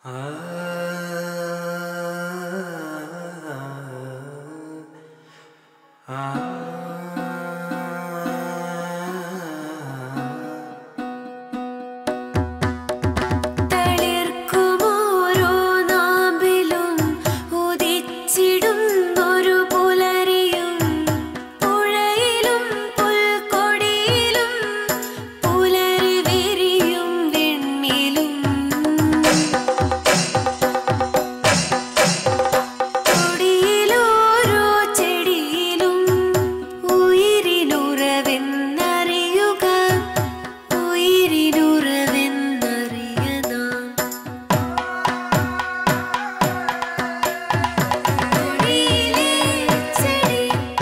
തളിർക്കുമോരോ നാമ്പിലും ഉദിച്ചിടുന്നൊരു പുലരിയും പുഴയിലും പുൽക്കൊടിയിലും പുലരി വിരിയും വെണ്ണിലും കൊടിയിലോരോ ചെടിയിലും ഉയിരിനുറവെന്നറിയുക ഉയിരിനുറവെന്നറിയനാം കൊടിയിലെ ചെടി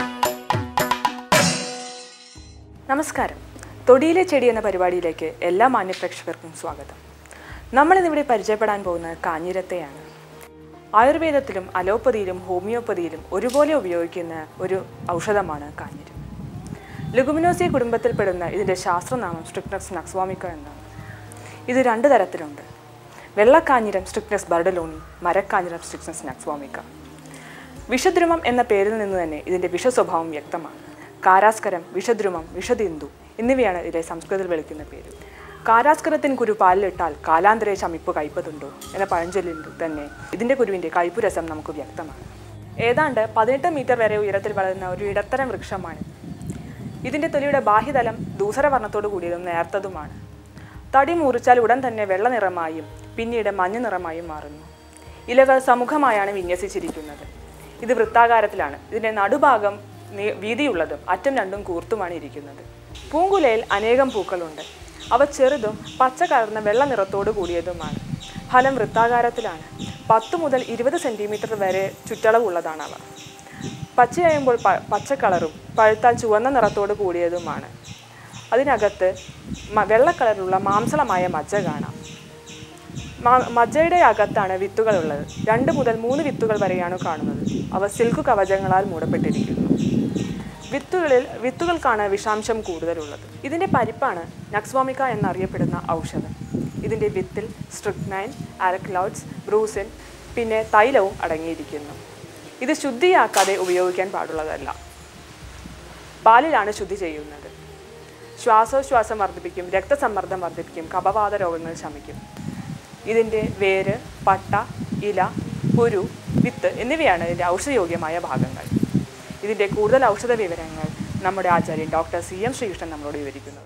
നമസ്കാരം തൊടിയിലെ ചെടി എന്ന പരിപാടിയിലേക്ക് എല്ലാ മാന്യപ്രേക്ഷകർക്കും സ്വാഗതം നമ്മളിന്നിവിടെ പരിചയപ്പെടാൻ പോകുന്നത് കാഞ്ഞിരത്തെയാണ് ആയുർവേദത്തിലും അലോപ്പതിയിലും ഹോമിയോപ്പതിയിലും ഒരുപോലെ ഉപയോഗിക്കുന്ന ഒരു ഔഷധമാണ് കാഞ്ഞിരം ലുഗുമിനോസിയ കുടുംബത്തിൽപ്പെടുന്ന ഇതിൻ്റെ ശാസ്ത്രനാമം സ്ട്രിക്നസ് നക്സ്വാമിക്ക എന്നാണ് ഇത് രണ്ട് തരത്തിലുണ്ട് വെള്ളക്കാഞ്ഞിരം സ്ട്രിക്നസ് ബർഡലോണി മരക്കാഞ്ഞിരം സ്ട്രിക്നസ് നക്സ്വാമിക്ക വിഷദ്രുമം എന്ന പേരിൽ നിന്ന് തന്നെ ഇതിൻ്റെ വിഷസ്വഭാവം വ്യക്തമാണ് കാരാസ്കരം വിഷദ്രുമം വിഷദിന്ദു എന്നിവയാണ് ഇതിലെ സംസ്കൃതത്തിൽ വിളിക്കുന്ന പേര് കാരാസ്കരത്തിന് കുരു പാലിലിട്ടാൽ കാലാന്തരെ ചമിപ്പ് കയ്പതുണ്ടോ എന്ന പഴഞ്ചൊല്ലിൽ തന്നെ ഇതിൻ്റെ കുരുവിൻ്റെ കയ്പുരസം നമുക്ക് വ്യക്തമാണ് ഏതാണ്ട് പതിനെട്ട് മീറ്റർ വരെ ഉയരത്തിൽ വളരുന്ന ഒരു ഇടത്തരം വൃക്ഷമാണ് ഇതിൻ്റെ തൊലിയുടെ ബാഹ്യതലം ദൂസരവർണ്ണത്തോടു കൂടിയതും നേർത്തതുമാണ് തടി മുറിച്ചാൽ ഉടൻ തന്നെ വെള്ള നിറമായും പിന്നീട് മഞ്ഞ നിറമായും മാറുന്നു ഇലകൾ സമുഖമായാണ് വിന്യസിച്ചിരിക്കുന്നത് ഇത് വൃത്താകാരത്തിലാണ് ഇതിൻ്റെ നടുഭാഗം നീ- വീതിയുള്ളതും അറ്റം രണ്ടും കൂർത്തുമാണ് ഇരിക്കുന്നത് പൂങ്കുലയിൽ അനേകം പൂക്കളുണ്ട് അവ ചെറുതും പച്ച കലർന്ന വെള്ള നിറത്തോടു കൂടിയതുമാണ് ഫലം വൃത്താകാരത്തിലാണ് പത്ത് മുതൽ ഇരുപത് സെൻറ്റിമീറ്റർ വരെ ചുറ്റളവുള്ളതാണ് അവ പച്ചയായുമ്പോൾ പ പച്ച കളറും പഴുത്താൽ ചുവന്ന നിറത്തോട് കൂടിയതുമാണ് അതിനകത്ത് മ- വെള്ള കളറിലുള്ള മാംസളമായ മജ്ജ കാണാം മ- മജ്ജയുടെ അകത്താണ് വിത്തുകളുള്ളത് രണ്ട് മുതൽ മൂന്ന് വിത്തുകൾ വരെയാണ് കാണുന്നത് അവ സിൽക്ക് കവചങ്ങളാൽ മൂടപ്പെട്ടിരിക്കുന്നു വിത്തുകളിൽ വിത്തുകൾക്കാണ് വിഷാംശം കൂടുതലുള്ളത് ഇതിൻ്റെ പരിപ്പാണ് നക്സ്വാമിക്ക എന്നറിയപ്പെടുന്ന ഔഷധം ഇതിൻ്റെ വിത്തിൽ സ്ട്രിക്നൈൻ ആരക്ലൗഡ്സ് ബ്രൂസിൻ പിന്നെ തൈലവും അടങ്ങിയിരിക്കുന്നു ഇത് ശുദ്ധിയാക്കാതെ ഉപയോഗിക്കാൻ പാടുള്ളതല്ല പാലിലാണ് ശുദ്ധി ചെയ്യുന്നത് ശ്വാസോച്ഛ്വാസം വർദ്ധിപ്പിക്കും രക്തസമ്മർദ്ദം വർദ്ധിപ്പിക്കും കഫവാത രോഗങ്ങൾ ശമിക്കും ഇതിൻ്റെ വേര് പട്ട ഇല കുരു വിത്ത് എന്നിവയാണ് ഇതിൻ്റെ ഔഷധയോഗ്യമായ ഭാഗങ്ങൾ ഇതിൻ്റെ കൂടുതൽ ഔഷധ വിവരങ്ങൾ നമ്മുടെ ആചാര്യൻ ഡോക്ടർ സി എം ശ്രീകൃഷ്ണൻ നമ്മളോട് വിവരിക്കുന്നത്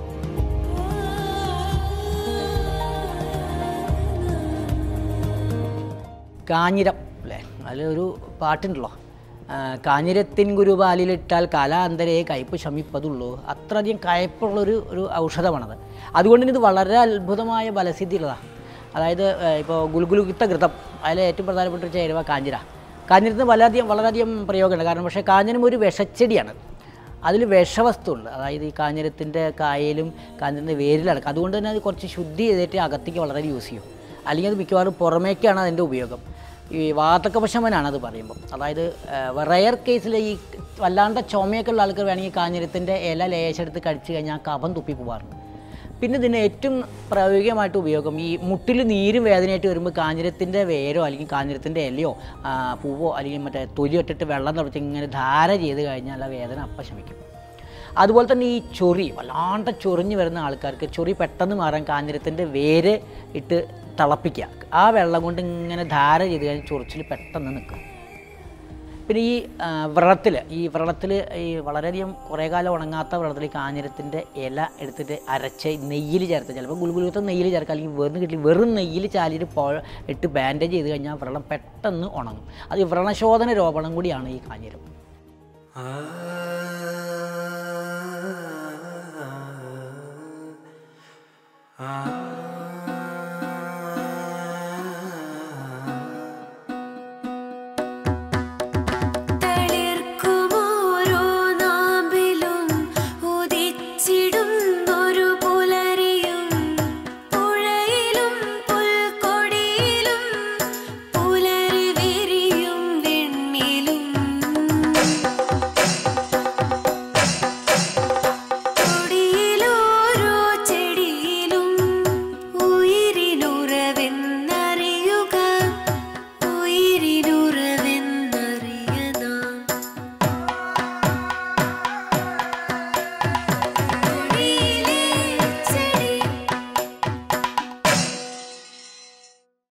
കാഞ്ഞിരം അല്ലേ അതിലൊരു പാട്ടുണ്ടല്ലോ ആ, കാഞ്ഞിരത്തിൻ ഗുരുപാലിലിട്ടാൽ കാലാന്തരേ കയ്പ് ശമിപ്പതുള്ളൂ അത്രയധികം കയ്പുള്ളൊരു ഒരു ഔഷധമാണത് അതുകൊണ്ട് തന്നെ ഇത് വളരെ അത്ഭുതമായ ഫലസിദ്ധിയുള്ളതാണ് അതായത് ഇപ്പോൾ ഗുൽഗുലുഗിത്ത ഘൃതം അതിലെ ഏറ്റവും പ്രധാനപ്പെട്ട ഒരു ചേരുവ കാഞ്ഞിര കാഞ്ഞിരത്തിന് വളരെയധികം വളരെയധികം പ്രയോഗമുണ്ട് കാരണം പക്ഷേ കാഞ്ഞിരം ഒരു വിഷച്ചെടിയാണ് അതിൽ വിഷവസ്തുണ്ട് അതായത് ഈ കാഞ്ഞിരത്തിൻ്റെ കായലും കാഞ്ഞിരത്തിൻ്റെ വേരിലടക്കം അതുകൊണ്ട് തന്നെ അത് കുറച്ച് ശുദ്ധി ചെയ്തിട്ട് അകത്തേക്ക് വളരെ യൂസ് ചെയ്യും അല്ലെങ്കിൽ അത് മിക്കവാറും പുറമേക്കാണ് അതിൻ്റെ ഉപയോഗം ഈ വാതകപശമനാണ് അത് പറയുമ്പോൾ അതായത് റയർ കേസിൽ ഈ വല്ലാണ്ട് ചുമയൊക്കെ ഉള്ള ആൾക്കാർ വേണമെങ്കിൽ കാഞ്ഞിരത്തിൻ്റെ ഇല ലേശെടുത്ത് കഴിച്ചു കഴിഞ്ഞാൽ ആ കഫം തുപ്പി പോകാറുണ്ട് പിന്നെ ഇതിന് ഏറ്റവും പ്രായോഗികമായിട്ട് ഉപയോഗം ഈ മുട്ടിൽ നീരും വേദനയായിട്ട് വരുമ്പോൾ കാഞ്ഞിരത്തിൻ്റെ വേരോ അല്ലെങ്കിൽ കാഞ്ഞിരത്തിൻ്റെ ഇലയോ ആ, പൂവോ അല്ലെങ്കിൽ മറ്റേ തൊലി ഇട്ടിട്ട് വെള്ളം തിളച്ച് ഇങ്ങനെ ധാര ചെയ്ത് കഴിഞ്ഞാൽ ആ വേദന അപ്പം ശമിക്കും അതുപോലെ തന്നെ ഈ ചൊറി വല്ലാണ്ട് ചൊറിഞ്ഞ് വരുന്ന ആൾക്കാർക്ക് ചൊറി പെട്ടെന്ന് മാറാൻ കാഞ്ഞിരത്തിൻ്റെ വേര് ഇട്ട് തിളപ്പിക്കുക ആ വെള്ളം കൊണ്ട് ഇങ്ങനെ ധാര ചെയ്ത് കഴിഞ്ഞാൽ ചൊറിച്ചിൽ പെട്ടെന്ന് നിൽക്കും പിന്നെ ഈ വ്രണത്തിൽ ഈ വ്രണത്തിൽ ഈ വളരെയധികം കുറേ കാലം ഉണങ്ങാത്ത വ്രണത്തിൽ ഈ കാഞ്ഞിരത്തിൻ്റെ ഇല എടുത്തിട്ട് അരച്ച് നെയ്യിൽ ചേർത്ത് ചിലപ്പോൾ ഗുളുഗുലുത്ത നെയ്യിൽ ചേർക്കുക അല്ലെങ്കിൽ വെറും കിട്ടി വെറും നെയ്യിൽ ചാലിയിട്ട് പുഴ ഇട്ട് ബാൻഡേജ് ചെയ്ത് കഴിഞ്ഞാൽ വ്രണം പെട്ടെന്ന് ഉണങ്ങും അത് ഈ വ്രണശോധന രോപണം കൂടിയാണ് ഈ കാഞ്ഞിരം ah